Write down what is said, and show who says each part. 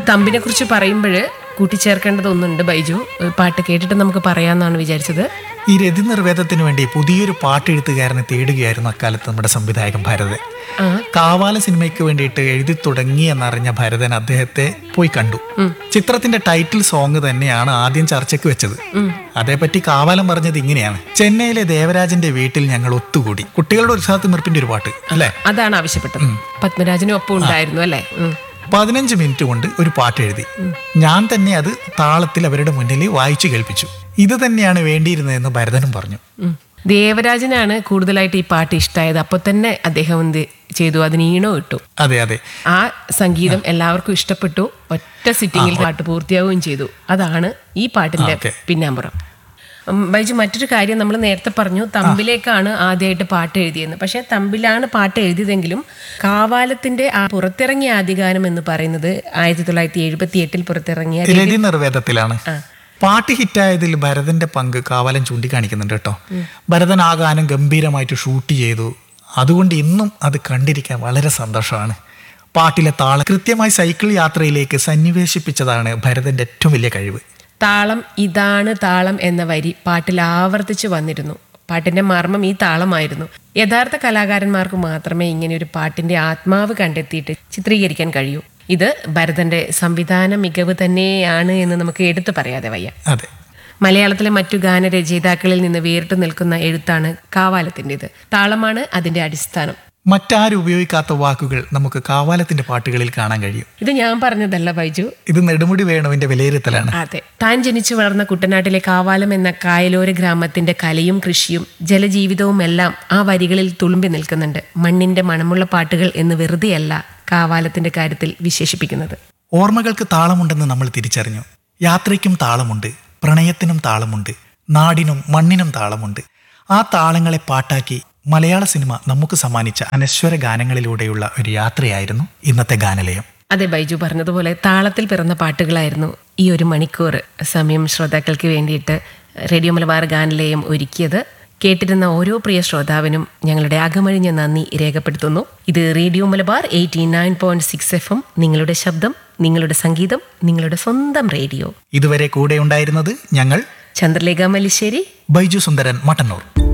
Speaker 1: തമ്പിനെ കുറിച്ച് പറയുമ്പോൾ കൂട്ടിച്ചേർക്കേണ്ടതൊന്നുണ്ട് ബൈജു ഒരു പാട്ട് കേട്ടിട്ട് നമുക്ക് പറയാമെന്നാണ് വിചാരിച്ചത്
Speaker 2: ഈ രതി നിർവേദത്തിന് വേണ്ടി പുതിയൊരു പാട്ടെഴുത്തുകാരനെ തേടുകയായിരുന്നു അക്കാലത്ത് നമ്മുടെ സംവിധായകൻ ഭരതൻ
Speaker 1: ആ
Speaker 2: കാവാല സിനിമയ്ക്ക് വേണ്ടിയിട്ട് എഴുതി തുടങ്ങി എന്നറിഞ്ഞ ഭരതൻ അദ്ദേഹത്തെ പോയി കണ്ടു ചിത്രത്തിന്റെ ടൈറ്റിൽ സോങ് തന്നെയാണ് ആദ്യം ചർച്ചയ്ക്ക് വെച്ചത് അതേപ്പറ്റി കാവാലം പറഞ്ഞത് ഇങ്ങനെയാണ് ചെന്നൈയിലെ ദേവരാജന്റെ വീട്ടിൽ ഞങ്ങൾ ഒത്തുകൂടി കുട്ടികളുടെ ഉത്സാഹത്തിമിർപ്പിന്റെ ഒരു പാട്ട് അല്ലേ
Speaker 1: അതാണ് ആവശ്യപ്പെട്ടത് പത്മരാജനും ഒപ്പം ഉണ്ടായിരുന്നു അല്ലേ ഉം.
Speaker 2: പതിനഞ്ച് മിനിറ്റ് കൊണ്ട് ഒരു പാട്ട് എഴുതി ഞാൻ തന്നെ അത് താളത്തിൽ അവരുടെ മുന്നിൽ വായിച്ചു കേൾപ്പിച്ചു ഇത് തന്നെയാണ് വേണ്ടിയിരുന്നതെന്ന് ഭരതനും പറഞ്ഞു
Speaker 1: ഉം. ദേവരാജനാണ് കൂടുതലായിട്ട് ഈ പാട്ട് ഇഷ്ടമായത് അപ്പോൾ തന്നെ അദ്ദേഹം എന്ത് ചെയ്തു അതിന് ഈണോ ഇട്ടു
Speaker 2: അതെ അതെ
Speaker 1: ആ സംഗീതം എല്ലാവർക്കും ഇഷ്ടപ്പെട്ടു ഒറ്റ സിറ്റിങ്ങിൽ പാട്ട് പൂർത്തിയാവുകയും ചെയ്തു അതാണ് ഈ പാട്ടിന്റെ
Speaker 2: ഓക്കേ.
Speaker 1: പിന്നാമ്പുറം ഉം, ബൈജു മറ്റൊരു കാര്യം നമ്മൾ നേരത്തെ പറഞ്ഞു തമ്പിലേക്കാണ് ആദ്യമായിട്ട് പാട്ട് എഴുതിയെന്ന് പക്ഷെ തമ്പിലാണ് പാട്ട് എഴുതിയതെങ്കിലും കാവാലത്തിന്റെ ആ പുറത്തിറങ്ങിയ ആദ്യഗാനം എന്ന് പറയുന്നത് ആയിരത്തി തൊള്ളായിരത്തി എഴുപത്തി എട്ടിൽ പുറത്തിറങ്ങിയ
Speaker 2: രതി നിർവേദത്തിലാണ് പാട്ട് ഹിറ്റായതിൽ ഭരതന്റെ പങ്ക് കാവാലം ചൂണ്ടിക്കാണിക്കുന്നുണ്ട് കേട്ടോ ഭരതൻ ആ ഗാനം ഗംഭീരമായിട്ട് ഷൂട്ട് ചെയ്തു അതുകൊണ്ട് ഇന്നും അത് കണ്ടിരിക്കാൻ വളരെ സന്തോഷമാണ് പാട്ടിലെ താളം കൃത്യമായി സൈക്കിൾ യാത്രയിലേക്ക് സന്നിവേശിപ്പിച്ചതാണ് ഭരതന്റെ ഏറ്റവും വലിയ കഴിവ്
Speaker 1: താളം ഇതാണ് താളം എന്ന വരി പാട്ടിൽ ആവർത്തിച്ച് വന്നിരുന്നു പാട്ടിന്റെ മർമ്മം ഈ താളമായിരുന്നു യഥാർത്ഥ കലാകാരന്മാർക്ക് മാത്രമേ ഇങ്ങനെ ഒരു പാട്ടിന്റെ ആത്മാവ് കണ്ടെത്തിയിട്ട് ചിത്രീകരിക്കാൻ കഴിയൂ ഇത് ഭരതന്റെ സംവിധാന മികവ് തന്നെയാണ് എന്ന് നമുക്ക് എടുത്തു പറയാതെ വയ്യ
Speaker 2: അതെ
Speaker 1: മലയാളത്തിലെ മറ്റു ഗാനരചയിതാക്കളിൽ നിന്ന് വേറിട്ട് നിൽക്കുന്ന എഴുത്താണ് കാവാലത്തിൻ്റെത് താളമാണ് അതിന്റെ അടിസ്ഥാനം
Speaker 2: മറ്റാരും ഉപയോഗിക്കാത്ത വാക്കുകൾ നമുക്ക് കാവാലത്തിന്റെ പാട്ടുകളിൽ കാണാൻ കഴിയും
Speaker 1: ഇത് ഞാൻ പറഞ്ഞതല്ല ബൈജു
Speaker 2: ഇത് നെടുമുടി വേണുവിന്റെ വിലയിരുത്തലാണ്
Speaker 1: അതെ താൻ ജനിച്ചു വളർന്ന കുട്ടനാട്ടിലെ കാവാലം എന്ന കായലോര ഗ്രാമത്തിന്റെ കലയും കൃഷിയും ജലജീവിതവും എല്ലാം ആ വരികളിൽ തുളുമ്പി നിൽക്കുന്നുണ്ട് മണ്ണിന്റെ മണമുള്ള പാട്ടുകൾ എന്ന് വെറുതെയല്ല കാവാലത്തിന്റെ കാര്യത്തിൽ വിശേഷിപ്പിക്കുന്നത്
Speaker 2: ഓർമ്മകൾക്ക് താളമുണ്ടെന്ന് നമ്മൾ തിരിച്ചറിഞ്ഞു യാത്രയ്ക്കും താളമുണ്ട് പ്രണയത്തിനും താളമുണ്ട് നാടിനും മണ്ണിനും താളമുണ്ട് ആ താളങ്ങളെ പാട്ടാക്കി മലയാള സിനിമ നമുക്ക് സമ്മാനിച്ച അനശ്വര ഗാനങ്ങളിലൂടെയുള്ള ഒരു യാത്രയായിരുന്നു ഇന്നത്തെ ഗാനലയം
Speaker 1: അതെ ബൈജു പറഞ്ഞതുപോലെ താളത്തിൽ പിറന്ന പാട്ടുകളായിരുന്നു ഈ ഒരു മണിക്കൂർ സമയം ശ്രോതാക്കൾക്ക് വേണ്ടിയിട്ട് റേഡിയോ മലബാർ ഗാനലയം ഒരുക്കിയത് കേട്ടിരുന്ന ഓരോ പ്രിയ ശ്രോതാവിനും ഞങ്ങളുടെ അകമഴിഞ്ഞ നന്ദി രേഖപ്പെടുത്തുന്നു ഇത് radio Malabar eighty nine point six F M നിങ്ങളുടെ ശബ്ദം നിങ്ങളുടെ സംഗീതം നിങ്ങളുടെ സ്വന്തം റേഡിയോ
Speaker 2: ഇതുവരെ കൂടെ ഉണ്ടായിരുന്നത് ഞങ്ങൾ
Speaker 1: ചന്ദ്രലേഖ മല്ലിശ്ശേരി
Speaker 2: ബൈജു സുന്ദരൻ മട്ടന്നൂർ